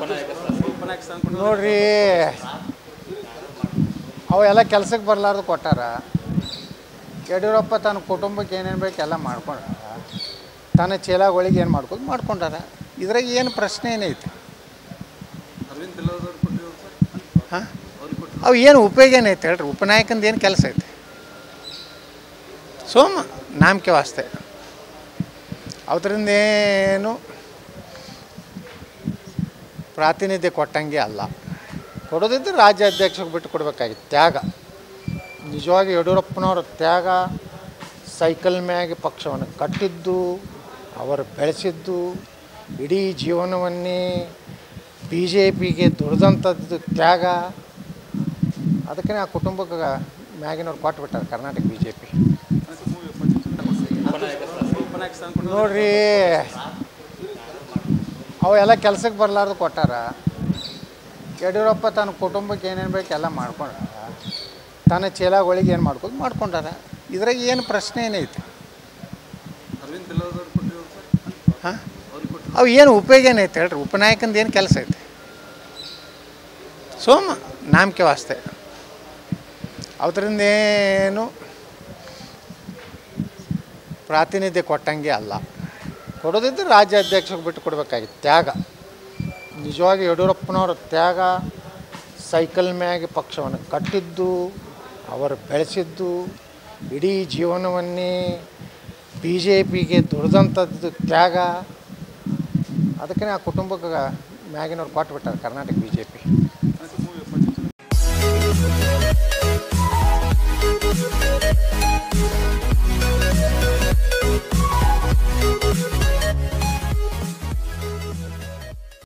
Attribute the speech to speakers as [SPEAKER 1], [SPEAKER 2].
[SPEAKER 1] ನೋಡ್ರಿ ಅವೆಲ್ಲ ಕೆಲ್ಸಕ್ಕೆ ಬರಲಾರ್ದು ಕೊಟ್ಟಾರ ಯಡಿಯೂರಪ್ಪ ತನ್ನ ಕುಟುಂಬಕ್ಕೆ ಏನೇನು ಬೇಕು ಎಲ್ಲ ಮಾಡ್ಕೊಂಡಾರ ತನ್ನ ಚೀಲಗಳಿಗೆ ಏನು ಮಾಡ್ಕೊಂಡು ಮಾಡ್ಕೊಂಡಾರ ಇದ್ರಾಗ ಏನು ಪ್ರಶ್ನೆ ಏನೈತಿ ಹಾಂ ಅವು ಏನು ಉಪಯೋಗ ಏನೈತೆ ಹೇಳ್ರಿ ಉಪನಾಯಕಂದು ಏನು ಕೆಲಸ ಐತೆ ಸೋಮ ನಾಮಕೆ ವಾಸ್ತೆ ಅದರಿಂದ ಏನು ಪ್ರಾತಿನಿಧ್ಯ ಕೊಟ್ಟಂಗೆ ಅಲ್ಲ ಕೊಡೋದಿದ್ರೆ ರಾಜ್ಯಾಧ್ಯಕ್ಷಕ್ಕೆ ಬಿಟ್ಟು ಕೊಡಬೇಕಾಗಿತ್ತು ತ್ಯಾಗ ನಿಜವಾಗಿ ಯಡಿಯೂರಪ್ಪನವರ ತ್ಯಾಗ ಸೈಕಲ್ ಮ್ಯಾಗೆ ಪಕ್ಷವನ್ನು ಕಟ್ಟಿದ್ದು ಅವರು ಬೆಳೆಸಿದ್ದು ಇಡೀ ಜೀವನವನ್ನೇ ಬಿ ಜೆ ಪಿಗೆ ದುಡ್ದಂಥದ್ದು ತ್ಯಾಗ ಅದಕ್ಕೆ ಆ ಕುಟುಂಬಕ್ಕೆ ಮ್ಯಾಗಿನವ್ರು ಕೊಟ್ಬಿಟ್ಟಾರೆ ಕರ್ನಾಟಕ ಬಿ ಜೆ ಪಿ ನೋಡ್ರಿ ಅವೆಲ್ಲ ಕೆಲ್ಸಕ್ಕೆ ಬರಲಾರ್ದು ಕೊಟ್ಟಾರ ಯಡಿಯೂರಪ್ಪ ತನ್ನ ಕುಟುಂಬಕ್ಕೆ ಏನೇನು ಬೇಕು ಎಲ್ಲ ಮಾಡ್ಕೊಂಡಾರ ತನ್ನ ಚೀಲಗಳಿಗೆ ಏನು ಮಾಡ್ಕೊಂಡು ಮಾಡ್ಕೊಂಡಾರ ಇದ್ರಾಗ ಏನು ಪ್ರಶ್ನೆ ಏನೈತಿ ಹಾಂ ಅವು ಏನು ಉಪಯೋಗ ಏನೈತೆ ಹೇಳ್ರಿ ಉಪನಾಯಕಂದು ಏನು ಕೆಲಸ ಐತೆ ಸೋಮ ನಾಮಕೆ ವಾಸ್ತೆ ಅದರಿಂದ ಏನು ಪ್ರಾತಿನಿಧ್ಯ ಕೊಟ್ಟಂಗೆ ಅಲ್ಲ ಕೊಡೋದಿದ್ರೆ ರಾಜ್ಯಾಧ್ಯಕ್ಷಕ್ಕೆ ಬಿಟ್ಟು ಕೊಡಬೇಕಾಗಿತ್ತು ತ್ಯಾಗ ನಿಜವಾಗಿ ಯಡಿಯೂರಪ್ಪನವರ ತ್ಯಾಗ ಸೈಕಲ್ ಮ್ಯಾಗೆ ಪಕ್ಷವನ್ನು ಕಟ್ಟಿದ್ದು ಅವರು ಬೆಳೆಸಿದ್ದು ಇಡೀ ಜೀವನವನ್ನೇ ಬಿ ಜೆ ಪಿಗೆ ದುಡ್ದಂಥದ್ದು ತ್ಯಾಗ ಅದಕ್ಕೆ ಆ ಕುಟುಂಬಕ್ಕೆ ಮ್ಯಾಗಿನವ್ರು ಕೊಟ್ಬಿಟ್ಟಾರೆ ಕರ್ನಾಟಕ ಬಿ ಜೆ ಪಿ